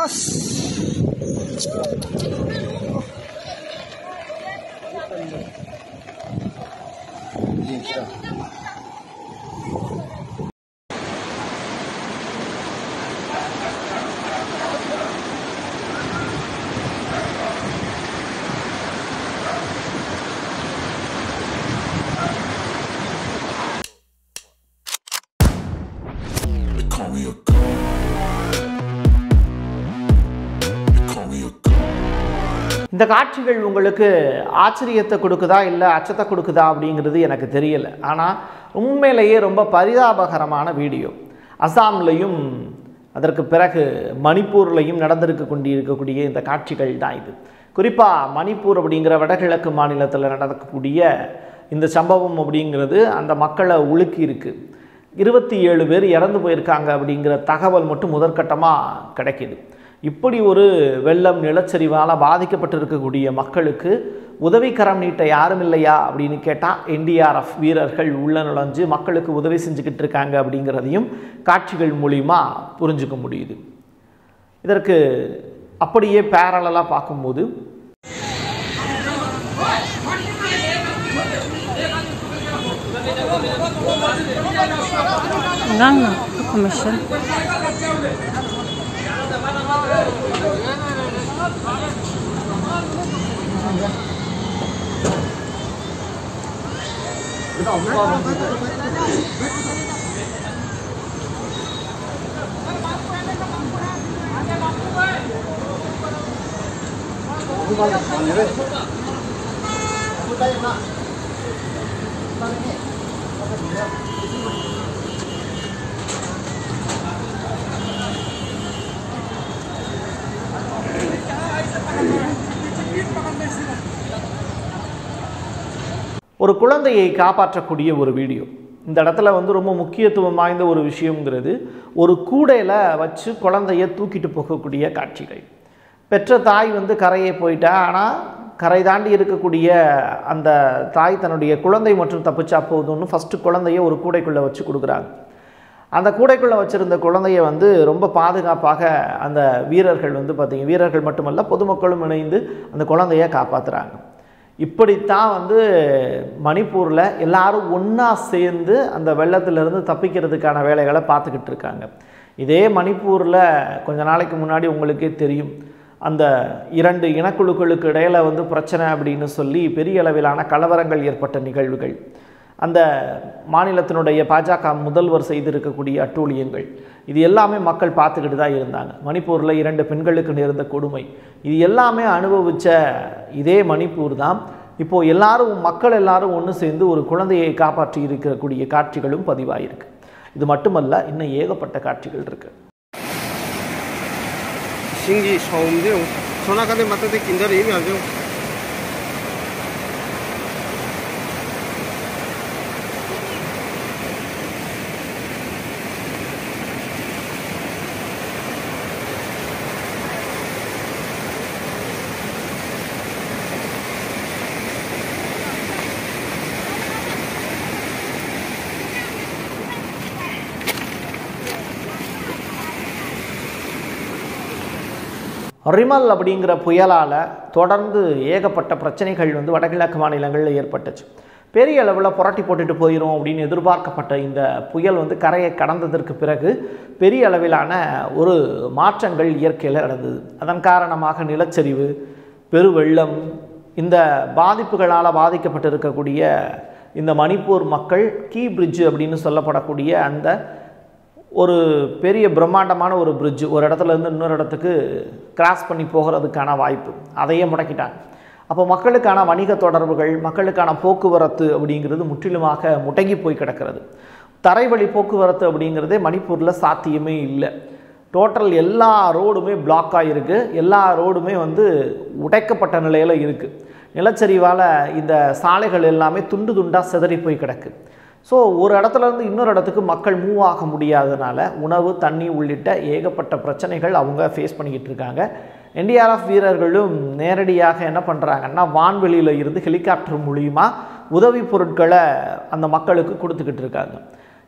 Pass They call me a god. They call me a god. இந்த காட்சிகள் உங்களுக்கு ஆச்சரியத்தை கொடுக்குதா இல்லை அச்சத்தை கொடுக்குதா அப்படிங்கிறது எனக்கு தெரியல ஆனால் உண்மையிலேயே ரொம்ப பரிதாபகரமான வீடியோ அசாம்லையும் அதற்கு பிறகு மணிப்பூர்லையும் நடந்திருக்க கொண்டிருக்கக்கூடிய இந்த காட்சிகள் தான் இது குறிப்பாக மணிப்பூர் அப்படிங்கிற வடகிழக்கு மாநிலத்தில் நடக்கக்கூடிய இந்த சம்பவம் அப்படிங்கிறது அந்த மக்களை உலுக்கி இருக்கு இருபத்தி ஏழு பேர் இறந்து போயிருக்காங்க அப்படிங்கிற தகவல் மட்டும் முதற்கட்டமாக கிடைக்கிது இப்படி ஒரு வெள்ளம் நிலச்சரிவால் பாதிக்கப்பட்டிருக்கக்கூடிய மக்களுக்கு உதவிக்கரம் நீட்ட யாரும் இல்லையா அப்படின்னு கேட்டால் என்டிஆர்எஃப் வீரர்கள் உள்ள நுழைஞ்சு மக்களுக்கு உதவி செஞ்சுக்கிட்டு இருக்காங்க அப்படிங்கிறதையும் காட்சிகள் மூலிமா புரிஞ்சுக்க முடியுது இதற்கு அப்படியே பேரலாக பார்க்கும்போது Nganga, commission. ஒரு குழந்தையை காப்பாற்றக்கூடிய ஒரு வீடியோ இந்த இடத்துல வந்து ரொம்ப முக்கியத்துவம் வாய்ந்த ஒரு விஷயங்கிறது ஒரு கூடையில் வச்சு குழந்தைய தூக்கிட்டு போகக்கூடிய காட்சிகள் பெற்ற தாய் வந்து கரையை போயிட்டா ஆனால் கரை தாண்டி இருக்கக்கூடிய அந்த தாய் தன்னுடைய குழந்தை மற்றும் தப்பிச்சா போதும்னு ஃபஸ்ட்டு குழந்தைய ஒரு கூடைக்குள்ளே வச்சு கொடுக்குறாங்க அந்த கூடைக்குள்ளே வச்சுருந்த குழந்தைய வந்து ரொம்ப பாதுகாப்பாக அந்த வீரர்கள் வந்து பார்த்தீங்க வீரர்கள் மட்டுமல்ல பொதுமக்களும் இணைந்து அந்த குழந்தைய காப்பாற்றுறாங்க இப்படித்தான் வந்து மணிப்பூரில் எல்லாரும் ஒன்றா சேர்ந்து அந்த வெள்ளத்திலிருந்து தப்பிக்கிறதுக்கான வேலைகளை பார்த்துக்கிட்டு இருக்காங்க இதே மணிப்பூரில் கொஞ்ச நாளைக்கு முன்னாடி உங்களுக்கே தெரியும் அந்த இரண்டு இனக்குழுக்களுக்கு இடையில வந்து பிரச்சனை அப்படின்னு சொல்லி பெரிய அளவிலான கலவரங்கள் ஏற்பட்ட நிகழ்வுகள் அந்த மாநிலத்தினுடைய பாஜக முதல்வர் செய்திருக்கக்கூடிய அட்டூழியங்கள் இது எல்லாமே மக்கள் பார்த்துக்கிட்டு தான் இருந்தாங்க மணிப்பூரில் இரண்டு பெண்களுக்கு நேர்ந்த கொடுமை இது எல்லாமே அனுபவித்த இதே மணிப்பூர் தான் இப்போது எல்லாரும் மக்கள் எல்லாரும் ஒன்று சேர்ந்து ஒரு குழந்தையை காப்பாற்றி இருக்கக்கூடிய காட்சிகளும் பதிவாயிருக்கு இது மட்டுமல்ல இன்னும் ஏகப்பட்ட காட்சிகள் இருக்குது 신기 처음이요. 전화가는 맞다데 긴다리 이미 안 돼요. ரிமல் அப்படிங்கிற புயலால் தொடர்ந்து ஏகப்பட்ட பிரச்சனைகள் வந்து வடகிழக்கு மாநிலங்களில் ஏற்பட்டுச்சு பெரிய அளவில் புரட்டி போட்டுட்டு போயிடும் அப்படின்னு எதிர்பார்க்கப்பட்ட இந்த புயல் வந்து கரையை கடந்ததற்கு பிறகு பெரிய அளவிலான ஒரு மாற்றங்கள் இயற்கையில் நடந்தது அதன் காரணமாக நிலச்சரிவு பெருவெள்ளம் இந்த பாதிப்புகளால் பாதிக்கப்பட்டிருக்கக்கூடிய இந்த மணிப்பூர் மக்கள் கீ பிரிட்ஜ் அப்படின்னு சொல்லப்படக்கூடிய அந்த ஒரு பெரிய பிரம்மாண்டமான ஒரு பிரிட்ஜ் ஒரு இடத்துல இருந்து இன்னொரு இடத்துக்கு கிராஸ் பண்ணி போகிறதுக்கான வாய்ப்பு அதையே முடக்கிட்டாங்க அப்போ மக்களுக்கான வணிக தொடர்புகள் மக்களுக்கான போக்குவரத்து அப்படிங்கிறது முற்றிலுமாக முடங்கி போய் கிடக்கிறது தரைவழி போக்குவரத்து அப்படிங்கிறதே மணிப்பூரில் சாத்தியமே இல்லை டோட்டல் எல்லா ரோடுமே பிளாக் ஆகிருக்கு எல்லா ரோடுமே வந்து உடைக்கப்பட்ட நிலையில் இருக்குது நிலச்சரிவால் இந்த சாலைகள் எல்லாமே துண்டு துண்டாக சிதறி போய் கிடக்கு ஸோ ஒரு இடத்துல இருந்து இன்னொரு இடத்துக்கு மக்கள் மூவ் ஆக முடியாதனால உணவு தண்ணி உள்ளிட்ட ஏகப்பட்ட பிரச்சனைகள் அவங்க ஃபேஸ் பண்ணிக்கிட்டு இருக்காங்க என்டிஆர்எஃப் வீரர்களும் நேரடியாக என்ன பண்ணுறாங்கன்னா வான்வெளியில் இருந்து ஹெலிகாப்டர் மூலியமா உதவி பொருட்களை அந்த மக்களுக்கு கொடுத்துக்கிட்டு இருக்காங்க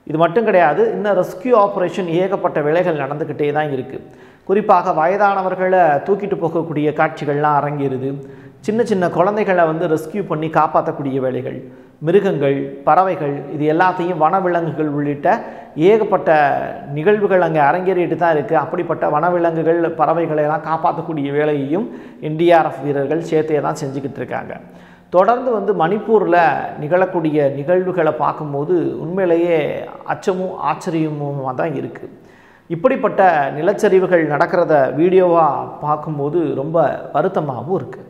இது மட்டும் கிடையாது இன்னும் ரெஸ்கியூ ஆப்ரேஷன் ஏகப்பட்ட வேலைகள் நடந்துக்கிட்டே தான் இருக்குது குறிப்பாக வயதானவர்களை தூக்கிட்டு போகக்கூடிய காட்சிகள்லாம் அரங்கேறுது சின்ன சின்ன குழந்தைகளை வந்து ரெஸ்கியூ பண்ணி காப்பாற்றக்கூடிய வேலைகள் மிருகங்கள் பறவைகள் இது எல்லாத்தையும் வனவிலங்குகள் உள்ளிட்ட ஏகப்பட்ட நிகழ்வுகள் அங்கே அரங்கேறிட்டு தான் இருக்குது அப்படிப்பட்ட வனவிலங்குகள் பறவைகளை எல்லாம் காப்பாற்றக்கூடிய வேலையையும் என்டிஆர்எஃப் வீரர்கள் சேர்த்தே தான் செஞ்சுக்கிட்டு இருக்காங்க தொடர்ந்து வந்து மணிப்பூரில் நிகழக்கூடிய நிகழ்வுகளை பார்க்கும்போது உண்மையிலேயே அச்சமும் ஆச்சரியமுமாக தான் இருக்குது இப்படிப்பட்ட நிலச்சரிவுகள் நடக்கிறத வீடியோவாக பார்க்கும்போது ரொம்ப வருத்தமாகவும் இருக்குது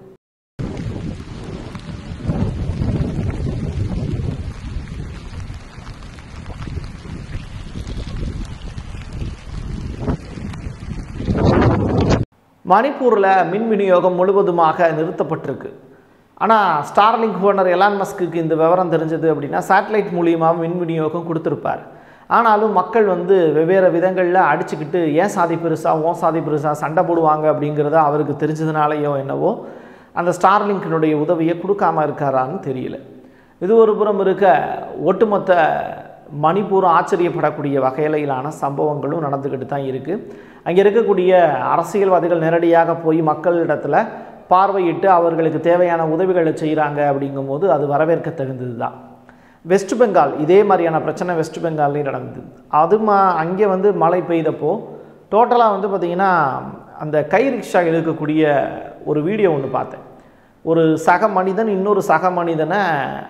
மணிப்பூரில் மின் விநியோகம் முழுவதுமாக நிறுத்தப்பட்டிருக்கு ஆனால் ஸ்டார்லிங்க் ஓனர் எலான் மஸ்க்கு இந்த விவரம் தெரிஞ்சது அப்படின்னா சேட்டலைட் மூலியமாக மின் விநியோகம் கொடுத்துருப்பார் ஆனாலும் மக்கள் வந்து வெவ்வேறு விதங்களில் அடிச்சுக்கிட்டு ஏன் சாதி பெருசா ஓன் சாதி பெருசா சண்டை போடுவாங்க அப்படிங்கிறத அவருக்கு தெரிஞ்சதுனாலையோ என்னவோ அந்த ஸ்டார்லிங்கினுடைய உதவியை கொடுக்காம இருக்காரான்னு தெரியல இது ஒரு புறம் இருக்க ஒட்டுமொத்த மணிப்பூர் ஆச்சரியப்படக்கூடிய வகையிலான சம்பவங்களும் நடந்துக்கிட்டு தான் இருக்குது அங்கே இருக்கக்கூடிய அரசியல்வாதிகள் நேரடியாக போய் மக்களிடத்தில் பார்வையிட்டு அவர்களுக்கு தேவையான உதவிகளை செய்கிறாங்க அப்படிங்கும்போது அது வரவேற்க தகுந்தது தான் வெஸ்ட் பெங்கால் இதே மாதிரியான பிரச்சனை வெஸ்ட் பெங்கால்லையும் நடந்தது அது மா அங்கே வந்து மழை பெய்தப்போ டோட்டலாக வந்து பார்த்திங்கன்னா அந்த கை ரிக்ஷா இழுக்கக்கூடிய ஒரு வீடியோ ஒன்று பார்த்தேன் ஒரு சக மனிதன் இன்னொரு சக மனிதனை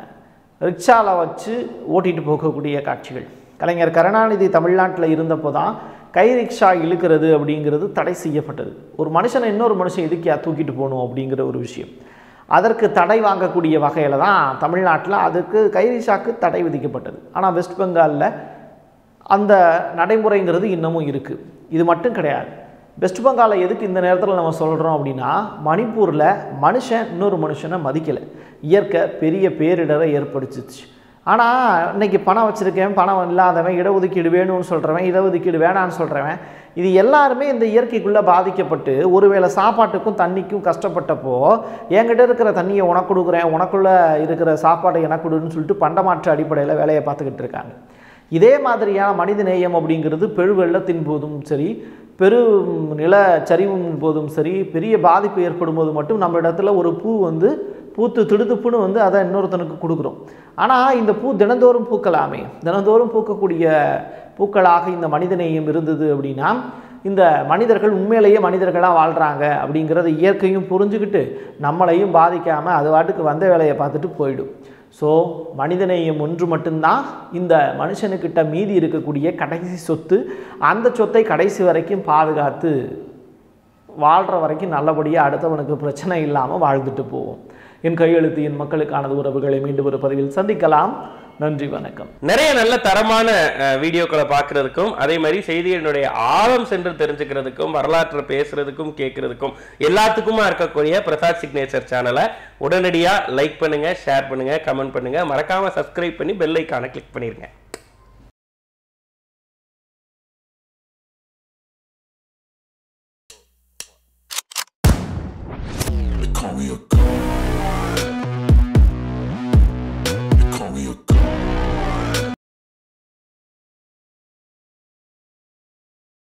ரிக்ஷாவில் வச்சு ஓட்டிகிட்டு போகக்கூடிய காட்சிகள் கலைஞர் கருணாநிதி தமிழ்நாட்டில் இருந்தப்போ தான் கை ரிக்ஷா இழுக்கிறது அப்படிங்கிறது தடை செய்யப்பட்டது ஒரு மனுஷனை இன்னொரு மனுஷன் எதுக்கியா தூக்கிட்டு போகணும் அப்படிங்கிற ஒரு விஷயம் அதற்கு தடை வாங்கக்கூடிய வகையில் தான் தமிழ்நாட்டில் அதுக்கு கை ரிக்ஷாக்கு தடை விதிக்கப்பட்டது ஆனால் வெஸ்ட் பெங்காலில் அந்த நடைமுறைங்கிறது இன்னமும் இருக்குது இது மட்டும் கிடையாது வெஸ்ட் பெங்காலில் எதுக்கு இந்த நேரத்தில் நம்ம சொல்கிறோம் அப்படின்னா மணிப்பூரில் மனுஷன் இன்னொரு மனுஷனை மதிக்கலை இயற்கை பெரிய பேரிடரை ஏற்படுத்துச்சு ஆனால் இன்னைக்கு பணம் வச்சுருக்கேன் பணம் இல்லாதவன் இடஒதுக்கீடு வேணும்னு சொல்கிறவன் இடஒதுக்கீடு வேணான்னு சொல்கிறவன் இது எல்லாருமே இந்த இயற்கைக்குள்ளே பாதிக்கப்பட்டு ஒருவேளை சாப்பாட்டுக்கும் தண்ணிக்கும் கஷ்டப்பட்டப்போ என்கிட்ட இருக்கிற தண்ணியை உனக்கு கொடுக்குறேன் உனக்குள்ளே இருக்கிற சாப்பாட்டை எனக்கு கொடுன்னு சொல்லிட்டு பண்டமாற்று அடிப்படையில் வேலையை பார்த்துக்கிட்டு இருக்காங்க இதே மாதிரியான மனித நேயம் அப்படிங்கிறது பெரு வெள்ளத்தின் போதும் சரி பெரும் நிலச்சரிவின் போதும் சரி பெரிய பாதிப்பு ஏற்படும் போது மட்டும் நம்ம இடத்துல ஒரு பூ வந்து பூத்து திடுதுப்புன்னு வந்து அதை இன்னொருத்தனுக்கு கொடுக்குறோம் ஆனால் இந்த பூ தினந்தோறும் பூக்கலாமே தினந்தோறும் பூக்கக்கூடிய பூக்களாக இந்த மனிதநேயம் இருந்தது அப்படின்னா இந்த மனிதர்கள் உண்மையிலேயே மனிதர்களாக வாழ்கிறாங்க அப்படிங்கிறத இயற்கையும் புரிஞ்சுக்கிட்டு நம்மளையும் பாதிக்காமல் அது வாட்டுக்கு வந்த வேலையை பார்த்துட்டு போயிடும் ஸோ மனிதநேயம் ஒன்று மட்டும்தான் இந்த மனுஷனுக்கிட்ட மீதி இருக்கக்கூடிய கடைசி சொத்து அந்த சொத்தை கடைசி வரைக்கும் பாதுகாத்து வாழ்கிற வரைக்கும் நல்லபடியாக அடுத்தவனுக்கு பிரச்சனை இல்லாமல் வாழ்ந்துட்டு போவோம் என் கையெழுத்து என் மக்களுக்கானது உறவுகளை மீண்டும் ஒரு பதிவில் சந்திக்கலாம் நன்றி வணக்கம் நிறைய நல்ல தரமான அஹ், வீடியோக்களை பார்க்கறதுக்கும் அதே மாதிரி செய்திகளினுடைய ஆழம் சென்று தெரிஞ்சுக்கிறதுக்கும் வரலாற்றை பேசுறதுக்கும் கேட்கறதுக்கும் எல்லாத்துக்குமா இருக்கக்கூடிய பிரசாத் சிக்னேச்சர் சேனலை உடனடியா லைக் பண்ணுங்க ஷேர் பண்ணுங்க கமெண்ட் பண்ணுங்க மறக்காம சப்ஸ்கிரைப் பண்ணி பெல் ஐக்கானை கிளிக் பண்ணிருங்க They call me a god.